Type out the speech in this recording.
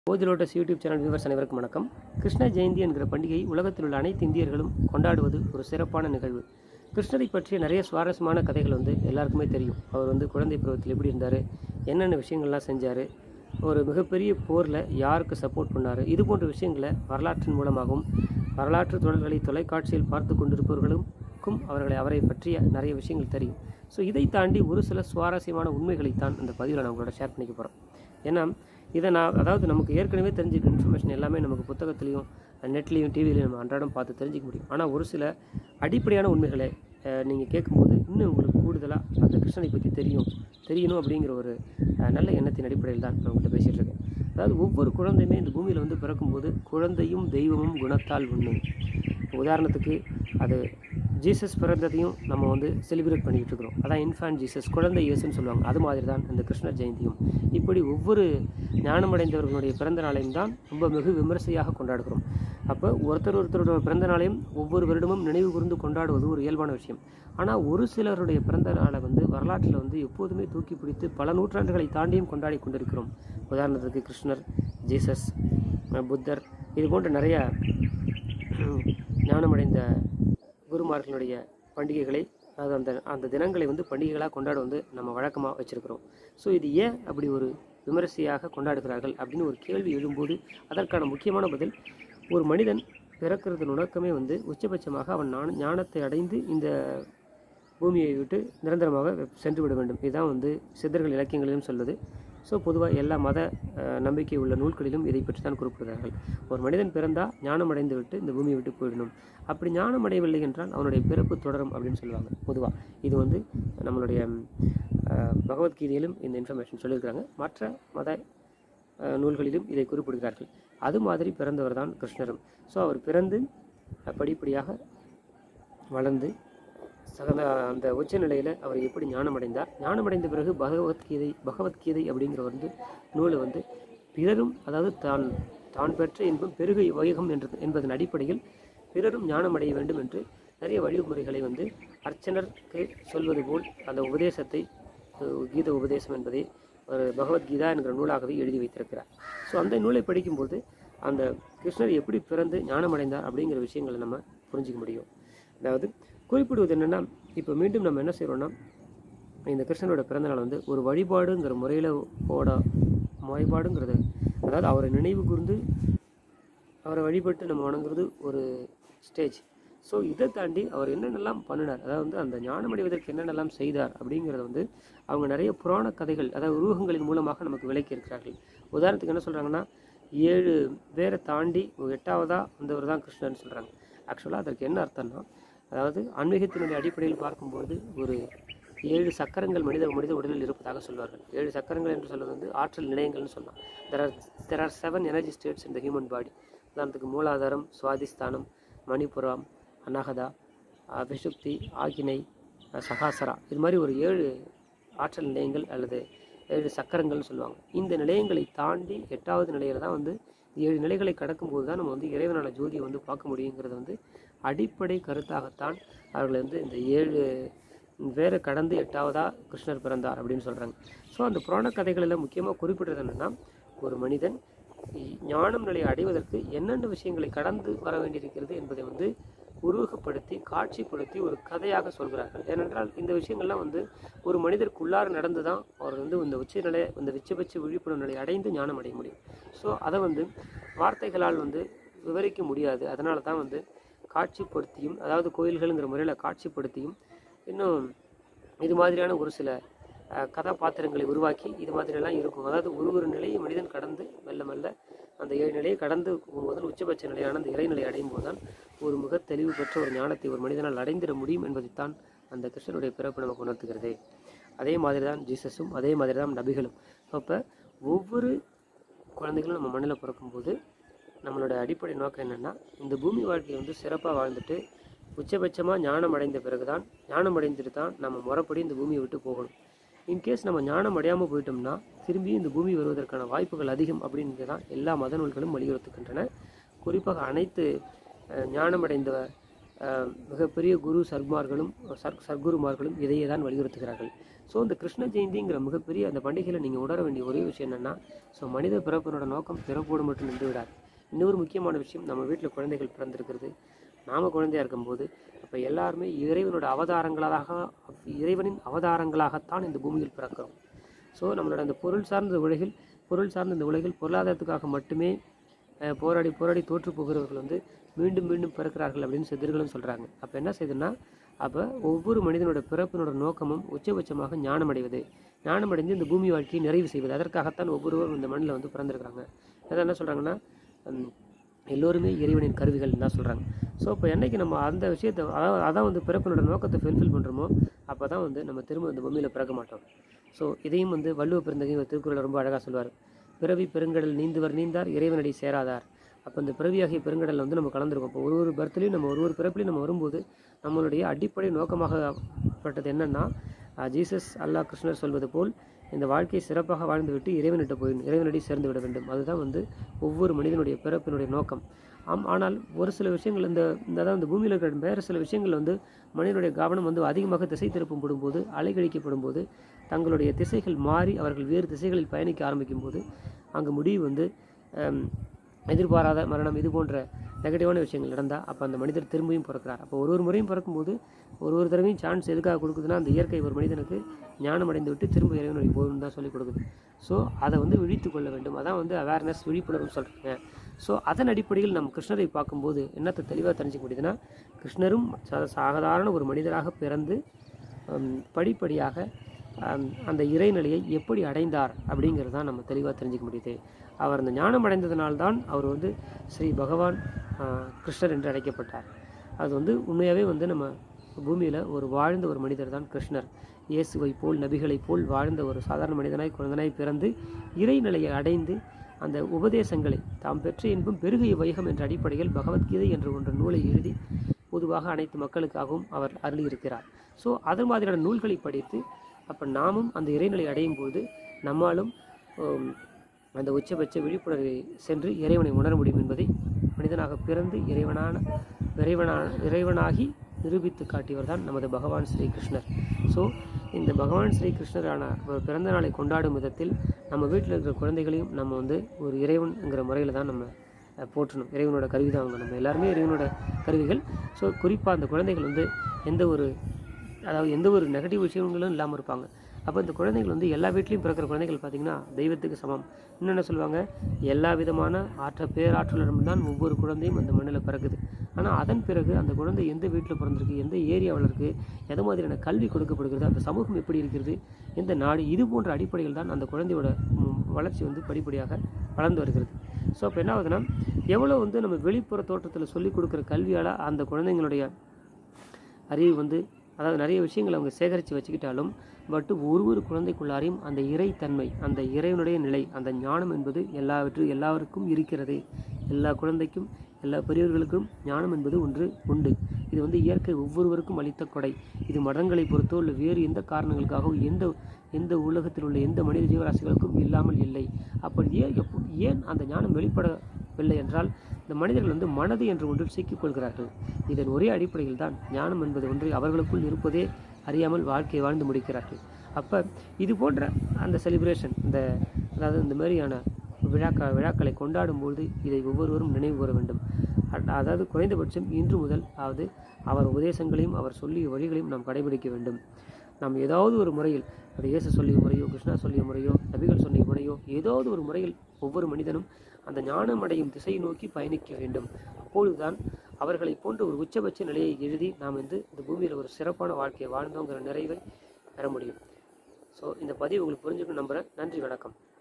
ஓதிலோட்டஸ் YouTube channel viewers அனைவருக்கும் வணக்கம் கிருஷ்ண ஜெயந்தி என்கிற பண்டிகை உலகத்தில் உள்ள அனைத்து இந்தியர்களும் கொண்டாடுவது ஒரு சிறப்பான நிகழ்வு கிருஷ்ணரை பற்றிய நிறைய சுவாரஸ்யமான கதைகள் வந்து எல்லாருக்குமே தெரியும் அவர் வந்து குழந்தை பருவத்தில் எப்படி இருந்தார் என்னென்ன விஷயங்கள்லாம் செஞ்சார் ஒரு மிகப்பெரிய போரில் யாருக்கு சப்போர்ட் பண்ணார் இது போன்ற விஷயங்களை வரலாற்றின் மூலமாகவும் வரலாற்று தொடர்களை தொலைக்காட்சியில் பார்த்து கொண்டிருப்பவர்களுக்கும் அவர்களை அவரை பற்றிய நிறைய விஷயங்கள் தெரியும் ஸோ இதை தாண்டி ஒரு சில சுவாரஸ்யமான உண்மைகளைத்தான் இந்த பதிவில் நான் உங்களோட ஷேர் பண்ணிக்க போகிறோம் ஏன்னா இதை நான் அதாவது நமக்கு ஏற்கனவே தெரிஞ்சுக்க இன்ஃபர்மேஷன் எல்லாமே நமக்கு புத்தகத்துலேயும் நெட்லேயும் டிவிலையும் நம்ம அன்றாடம் பார்த்து தெரிஞ்சிக்க முடியும் ஆனால் ஒரு சில அடிப்படையான உண்மைகளை நீங்கள் கேட்கும்போது இன்னும் உங்களுக்கு கூடுதலாக அந்த கிருஷ்ணனை பற்றி தெரியும் தெரியணும் அப்படிங்கிற ஒரு அஹ், நல்ல எண்ணத்தின் அடிப்படையில் தான் நான் உங்கள்கிட்ட பேசிகிட்டு இருக்கேன் அதாவது ஒவ்வொரு குழந்தையுமே இந்த பூமியில் வந்து பிறக்கும்போது குழந்தையும் தெய்வமும் குணத்தால் ஒன்று உதாரணத்துக்கு அது ஜீசஸ் பிறந்ததையும் நம்ம வந்து செலிப்ரேட் பண்ணிக்கிட்டு இருக்கிறோம் அதான் இன்ஃபான்ட் ஜீசஸ் குழந்தை இயேசுன்னு சொல்லுவாங்க அது மாதிரி தான் இந்த கிருஷ்ணர் ஜெயந்தியும் இப்படி ஒவ்வொரு ஞானமடைந்தவர்களுடைய பிறந்த நாளையும் தான் ரொம்ப வெகு விமரிசையாக கொண்டாடுகிறோம் அப்போ ஒருத்தர் ஒருத்தரோட பிறந்த நாளையும் ஒவ்வொரு வருடமும் நினைவு கூர்ந்து கொண்டாடுவது ஒரு இயல்பான விஷயம் ஆனால் ஒரு சிலருடைய பிறந்த நாளை வந்து வரலாற்றில் வந்து எப்போதுமே தூக்கி பிடித்து பல நூற்றாண்டுகளை தாண்டியும் கொண்டாடி கொண்டிருக்கிறோம் உதாரணத்துக்கு கிருஷ்ணர் ஜீசஸ் அஹ் புத்தர் இது போன்ற நிறைய ஹம், ஞானமடைந்த குருமார்களுடைய பண்டிகைகளை அதாவது அந்த அந்த தினங்களை வந்து பண்டிகைகளாக கொண்டாட வந்து நம்ம வழக்கமாக வச்சுருக்கிறோம் ஸோ இது ஏன் அப்படி ஒரு விமரிசையாக கொண்டாடுகிறார்கள் அப்படின்னு ஒரு கேள்வி எழும்போது அதற்கான முக்கியமான பதில் ஒரு மனிதன் பிறக்கிறது நுணுக்கமே வந்து உச்சபட்சமாக அவன் ஞான ஞானத்தை அடைந்து இந்த பூமியை விட்டு நிரந்தரமாக சென்று விட வேண்டும் இதுதான் வந்து சித்தர்கள் இலக்கியங்களிலும் சொல்வது ஸோ பொதுவாக எல்லா மத அஹ், நம்பிக்கை உள்ள நூல்களிலும் இதை பற்றி தான் குறிப்பிடுகிறார்கள் ஒரு மனிதன் பிறந்தால் ஞானம் அடைந்து விட்டு இந்த பூமியை விட்டு போயிடணும் அப்படி ஞானம் அடையவில்லை என்றால் அவனுடைய பிறப்பு தொடரும் அப்படின்னு சொல்லுவாங்க பொதுவாக இது வந்து நம்மளுடைய அஹ், பகவத்கீதையிலும் இந்த இன்ஃபர்மேஷன் சொல்லியிருக்கிறாங்க மற்ற மத அஹ், நூல்களிலும் இதை குறிப்பிடுகிறார்கள் அது மாதிரி பிறந்தவர் தான் கிருஷ்ணரும் ஸோ அவர் பிறந்து அஹ், படிப்படியாக வளர்ந்து சகல அந்த உச்ச நிலையில் அவர் எப்படி ஞானமடைந்தார் ஞானமடைந்த பிறகு பகவத்கீதை பகவத்கீதை அப்படிங்கிற வந்து நூலை வந்து பிறரும் அதாவது தான் தான் பெற்ற இன்பம் பெருகை வைகம் என்ற என்பதன் அடிப்படையில் பிறரும் ஞானமடைய வேண்டும் என்று நிறைய வழிமுறைகளை வந்து அர்ச்சனருக்கு சொல்வது போல் அந்த உபதேசத்தை அஹ், கீத உபதேசம் என்பதை ஒரு பகவத்கீதா என்கிற நூலாகவே எழுதி வைத்திருக்கிறார் ஸோ அந்த நூலை படிக்கும்போது அந்த கிருஷ்ணர் எப்படி பிறந்து ஞானமடைந்தார் அப்படிங்கிற விஷயங்களை நம்ம புரிஞ்சிக்க முடியும் அதாவது குறிப்பிடுவது என்னென்னா இப்போ மீண்டும் நம்ம என்ன செய்கிறோம்னா இந்த கிருஷ்ணனோட பிறந்தநாள் வந்து ஒரு வழிபாடுங்கிற முறையில் போட வழிபாடுங்கிறது அதாவது அவரை நினைவு கூர்ந்து அவரை வழிபட்டு நம்ம வணங்குறது ஒரு ஸ்டேஜ் ஸோ இதை தாண்டி அவர் என்னென்னலாம் பண்ணினார் அதாவது வந்து அந்த ஞானமடைவதற்கு என்னென்னலாம் செய்தார் அப்படிங்கிறத வந்து அவங்க நிறைய புராண கதைகள் அதாவது உருவகங்களின் மூலமாக நமக்கு விளக்கி இருக்கிறார்கள் உதாரணத்துக்கு என்ன சொல்கிறாங்கன்னா ஏழு பேரை தாண்டி ஒரு எட்டாவதாக வந்தவர் தான் கிருஷ்ணர்னு சொல்கிறாங்க ஆக்சுவலாக அதற்கு என்ன அர்த்தம்னா அதாவது ஆன்மீகத்தினுடைய அடிப்படையில் பார்க்கும்போது ஒரு ஏழு சக்கரங்கள் மனித மனித உடலில் இருப்பதாக சொல்வார்கள் ஏழு சக்கரங்கள் என்று சொல்வது வந்து ஆற்றல் நிலையங்கள்னு சொல்லலாம் there are there are seven energy states in the human body உதாரணத்துக்கு மூலாதாரம் சுவாதிஸ்தானம் மணிப்புரம் அனகதா அஹ், விஷுப்தி ஆகினை அஹ், சகாசரா இது மாதிரி ஒரு ஏழு ஆற்றல் நிலையங்கள் அல்லது ஏழு சக்கரங்கள்னு சொல்லுவாங்க இந்த நிலையங்களை தாண்டி எட்டாவது நிலையில தான் வந்து ஏழு நிலைகளை கடக்கும்போது தான் நம்ம வந்து இறைவனான ஜோதியை வந்து பார்க்க முடியுங்கிறது வந்து அடிப்படை கருத்தாகத்தான் அவர்கள் வந்து இந்த ஏழு வேற கடந்து எட்டாவதா கிருஷ்ணர் பிறந்தார் அப்படின்னு சொல்கிறாங்க ஸோ அந்த புராண கதைகளில் முக்கியமாக குறிப்பிடுறது என்னென்னா ஒரு மனிதன் இ- ஞானம் நிலையை அடைவதற்கு என்னென்ன விஷயங்களை கடந்து வர வேண்டியிருக்கிறது என்பதை வந்து உருவகப்படுத்தி காட்சிப்படுத்தி ஒரு கதையாக சொல்கிறார்கள் ஏனென்றால் இந்த விஷயங்கள்லாம் வந்து ஒரு மனிதருக்குள்ளார நடந்து தான் அவர் வந்து இந்த உச்ச நிலை இந்த உச்சபட்ச விழிப்புணர்வு நிலையை அடைந்து ஞானம் அடைய முடியும் ஸோ அதை வந்து வார்த்தைகளால் வந்து விவரிக்க முடியாது அதனால தான் வந்து காட்சிப்படுத்தியும் அதாவது கோயில்கள்ங்கிற முறையில் காட்சிப்படுத்தியும் இன்னும் இது மாதிரியான ஒரு சில அஹ், கதாபாத்திரங்களை உருவாக்கி இது மாதிரியெல்லாம் இருக்கும் அதாவது ஒரு ஒரு நிலையை மனிதன் கடந்து மெல்ல மெல்ல அந்த ஏழு நிலையை கடந்து போகும்போது உச்சபட்ச நிலையான அந்த இறைநிலை அடையும் போதுதான் ஒரு மிக தெளிவு பெற்ற ஒரு ஞானத்தை ஒரு மனிதனால் அடைந்திட முடியும் என்பதைத்தான் அந்த கிருஷ்ணனுடைய பிறப்பு நமக்கு உணர்த்துகிறது அதே மாதிரி தான் ஜீசஸும் அதே மாதிரி தான் நபிகளும் அப்போ ஒவ்வொரு குழந்தைகளும் நம்ம மண்ணில் பிறக்கும்போது நம்மளோட அடிப்படை நோக்கம் என்னென்னா இந்த பூமி வாழ்க்கையை வந்து சிறப்பாக வாழ்ந்துட்டு உச்சபட்சமாக ஞானம் அடைந்த பிறகு தான் ஞானம் அடைந்துட்டு தான் நம்ம முறைப்படி இந்த பூமியை விட்டு போகணும் இன்கேஸ் நம்ம ஞானம் அடையாமல் போயிட்டோம்னா திரும்பி இந்த பூமி வருவதற்கான வாய்ப்புகள் அதிகம் அப்படின்னு தான் எல்லா மத நூல்களும் வலியுறுத்துகின்றன குறிப்பாக அனைத்து அஹ், ஞானமடைந்த அஹ், மிகப்பெரிய குரு சர்மார்களும் சர் சர்க்குருமார்களும் இதையே தான் வலியுறுத்துகிறார்கள் ஸோ இந்த கிருஷ்ண ஜெயந்திங்கிற மிகப்பெரிய அந்த பண்டிகையில் நீங்கள் உணர வேண்டிய ஒரே விஷயம் என்னென்னா ஸோ மனித பிறப்பினோட நோக்கம் பிறப்போடு மட்டும் நின்று விடாது இன்னொரு முக்கியமான விஷயம் நம்ம வீட்டில் குழந்தைகள் பிறந்திருக்கிறது நாம குழந்தையா இருக்கும்போது அப்போ எல்லாருமே இறைவனோட அவதாரங்களாக இறைவனின் அவதாரங்களாகத்தான் இந்த பூமியில் பிறக்கிறோம் ஸோ நம்மளோட அந்த பொருள் சார்ந்த உலகில் பொருள் சார்ந்த இந்த உலகில் பொருளாதாரத்துக்காக மட்டுமே அஹ், போராடி போராடி தோற்று போகிறவர்கள் வந்து மீண்டும் மீண்டும் பிறக்கிறார்கள் அப்படின்னு சித்தர்களும் சொல்கிறாங்க அப்போ என்ன செய்யுதுன்னா அப்போ ஒவ்வொரு மனிதனோட பிறப்பினோட நோக்கமும் உச்சபட்சமாக ஞானமடைவது ஞானமடைந்து இந்த பூமி வாழ்க்கையை நிறைவு செய்வது அதற்காகத்தான் ஒவ்வொருவரும் இந்த மண்ணில் வந்து பிறந்திருக்கிறாங்க அதான் என்ன சொல்கிறாங்கன்னா எல்லோருமே இறைவனின் கருவிகள் தான் சொல்கிறாங்க ஸோ இப்போ என்னைக்கு நம்ம அந்த விஷயத்தை அதான் அதான் வந்து பிறப்பினோட நோக்கத்தை ஃபுல்ஃபில் பண்ணுறோமோ அப்போ தான் வந்து நம்ம திரும்ப இந்த பூமியில் பிறக்க மாட்டோம் ஸோ இதையும் வந்து வள்ளுவ பிறந்தகையும் திருக்குறள் ரொம்ப அழகாக சொல்வார் பிறவி பெருங்கடல் நீந்துவர் நீந்தார் இறைவனடி சேராதார் அப்போ இந்த பிறவியாகிய பெருங்கடலில் வந்து நம்ம கலந்துருக்கோம் இப்போ ஒரு ஒரு பர்த்லேயும் நம்ம ஒரு ஒரு பிறப்புலையும் நம்ம வரும்போது நம்மளுடைய அடிப்படை நோக்கமாகப்பட்டது என்னன்னா அஹ், ஜீசஸ் அல்லாஹ் கிருஷ்ணர் சொல்வது போல் இந்த வாழ்க்கையை சிறப்பாக வாழ்ந்துவிட்டு இறைவனிட்ட போய் இறைவனடி சேர்ந்து விட வேண்டும் அதுதான் வந்து ஒவ்வொரு மனிதனுடைய பிறப்பினுடைய நோக்கம் ஆம் ஆனால் ஒரு சில விஷயங்கள் இந்த இந்த அதாவது இந்த பூமியில் இருக்கிற வேறு சில விஷயங்கள் வந்து மனிதனுடைய கவனம் வந்து அதிகமாக திசை திருப்பப்படும் போது அலைகழிக்கப்படும் போது தங்களுடைய திசைகள் மாறி அவர்கள் வேறு திசைகளில் பயணிக்க ஆரம்பிக்கும் போது அங்கு முடிவு வந்து ஹம், எதிர்பாராத மரணம் இது போன்ற நெகட்டிவான விஷயங்கள் நடந்தால் அப்போ அந்த மனிதர் திரும்பியும் பிறக்கிறார் அப்போ ஒரு ஒரு முறையும் பிறக்கும்போது ஒரு ஒரு தடவையும் சான்ஸ் எதுக்காக கொடுக்குதுன்னா அந்த இயற்கை ஒரு மனிதனுக்கு ஞானம் அடைந்து விட்டு திரும்ப இறைவனுடைய போகணும்னு தான் சொல்லி கொடுக்குது ஸோ அதை வந்து விழித்து கொள்ள வேண்டும் அதான் வந்து அவேர்னஸ் விழிப்புணர்வு சொல்கிறீங்க ஸோ அதன் அடிப்படையில் நம்ம கிருஷ்ணரை பார்க்கும்போது என்னத்தை தெளிவாக தெரிஞ்சுக்க முடியுதுன்னா கிருஷ்ணரும் சா- சாதாரண ஒரு மனிதராக பிறந்து ஹம், படிப்படியாக ஹம், அந்த இறைநிலையை எப்படி அடைந்தார் அப்படிங்கிறது தான் நம்ம தெளிவாக தெரிஞ்சுக்க முடியுது அவர் அந்த ஞானம் அடைந்ததினால்தான் அவர் வந்து ஸ்ரீ பகவான் ஆஹ், கிருஷ்ணர் என்று அழைக்கப்பட்டார் அது வந்து உண்மையாகவே வந்து நம்ம பூமியில் ஒரு வாழ்ந்த ஒரு மனிதர் தான் கிருஷ்ணர் இயேசுவை போல் நபிகளைப் போல் வாழ்ந்த ஒரு சாதாரண மனிதனாய் குழந்தனாய் பிறந்து இறைநிலையை அடைந்து அந்த உபதேசங்களை தாம் பெற்ற இன்பம் பெருகிய வைகம் என்ற அடிப்படையில் பகவத்கீதை என்ற ஒன்று நூலை எழுதி பொதுவாக அனைத்து மக்களுக்காகவும் அவர் அருளியிருக்கிறார் ஸோ அது மாதிரியான நூல்களை படித்து அப்போ நாமும் அந்த இறைநிலை அடையும் போது நம்மாலும் ஹம், அந்த உச்சபட்ச விழிப்புணர்வை சென்று இறைவனை உணர முடியும் என்பதை மனிதனாக பிறந்து இறைவனான இறைவனான இறைவனாகி நிரூபித்து காட்டியவர் தான் நமது பகவான் ஸ்ரீ கிருஷ்ணர் ஸோ இந்த பகவான் ஸ்ரீ கிருஷ்ணரான ஒரு பிறந்த நாளை கொண்டாடும் விதத்தில் நம்ம வீட்டில் இருக்கிற குழந்தைகளையும் நம்ம வந்து ஒரு இறைவன்ங்கிற முறையில் தான் நம்ம அஹ், போற்றணும் இறைவனோட கருவி தான் அவங்க நம்ம எல்லாருமே இறைவனோட கருவிகள் ஸோ குறிப்பாக அந்த குழந்தைகள் வந்து எந்த ஒரு அதாவது எந்த ஒரு நெகட்டிவ் விஷயங்களும் இல்லாமல் இருப்பாங்க அப்போ இந்த குழந்தைகள் வந்து எல்லா வீட்லேயும் பிறக்கிற குழந்தைகள் பார்த்திங்கன்னா தெய்வத்துக்கு சமம் இன்னொன்று சொல்லுவாங்க எல்லா விதமான ஆற்ற பேராற்றலிடம் தான் ஒவ்வொரு குழந்தையும் அந்த மண்ணில் பிறக்குது ஆனால் அதன் பிறகு அந்த குழந்தை எந்த வீட்டில் பிறந்திருக்கு எந்த ஏரியாவில் இருக்குது எது மாதிரியான கல்வி கொடுக்கப்படுகிறது அந்த சமூகம் எப்படி இருக்கிறது எந்த நாடு இது போன்ற அடிப்படையில் தான் அந்த குழந்தையோட ம், வளர்ச்சி வந்து படிப்படியாக வளர்ந்து வருகிறது ஸோ அப்போ என்ன ஆகுதுன்னா எவ்வளோ வந்து நம்ம வெளிப்புற தோற்றத்தில் சொல்லிக் கொடுக்குற கல்வியால் அந்த குழந்தைங்களுடைய அறிவு வந்து அதாவது நிறைய விஷயங்களை அவங்க சேகரித்து வச்சுக்கிட்டாலும் பட் ஒரு ஒரு குழந்தைக்குள்ளாரையும் அந்த இறைத்தன்மை அந்த இறைவனுடைய நிலை அந்த ஞானம் என்பது எல்லாவற்று எல்லாருக்கும் இருக்கிறது எல்லா குழந்தைக்கும் எல்லா பெரியவர்களுக்கும் ஞானம் என்பது ஒன்று உண்டு இது வந்து இயற்கை ஒவ்வொருவருக்கும் அளித்த கொடை இது மதங்களை பொறுத்தோ இல்லை வேறு எந்த காரணங்களுக்காகவோ எந்த எந்த உலகத்தில் உள்ள எந்த மனித ஜீவராசிகளுக்கும் இல்லாமல் இல்லை அப்படி ஏன் எப்போ- ஏன் அந்த ஞானம் வெளிப்படவில்லை என்றால் இந்த மனிதர்கள் வந்து மனது என்ற ஒன்றில் சிக்கிக் கொள்கிறார்கள் இதன் ஒரே அடிப்படையில் தான் ஞானம் என்பது ஒன்று அவர்களுக்குள் இருப்பதே அறியாமல் வாழ்க்கையை வாழ்ந்து முடிக்கிறார்கள் அப்போ இது போன்ற அந்த செலிப்ரேஷன் இந்த அதாவது இந்த மாதிரியான விழாக்க விழாக்களை கொண்டாடும்போது இதை ஒவ்வொருவரும் நினைவு கூற வேண்டும் அ- அதாவது குறைந்தபட்சம் இன்று முதல் அதாவது அவர் உபதேசங்களையும் அவர் சொல்லிய வழிகளையும் நாம் கடைபிடிக்க வேண்டும் நாம் ஏதாவது ஒரு முறையில் அது இயேசு சொல்லிய முறையோ கிருஷ்ணா சொல்லிய முறையோ நபிகள் சொல்லிய முறையோ ஏதாவது ஒரு முறையில் ஒவ்வொரு மனிதனும் அந்த ஞானம் அடையும் திசையை நோக்கி பயணிக்க வேண்டும் அப்பொழுதுதான் அவர்களை போன்ற ஒரு உச்சபட்ச நிலையை எழுதி நாம் வந்து இந்த பூமியில் ஒரு சிறப்பான வாழ்க்கையை வாழ்ந்தோங்கிற நிறைவை பெற முடியும் ஸோ இந்த பதிவு உங்களுக்கு புரிஞ்சுக்கணும் நம்புகிறேன் நன்றி வணக்கம்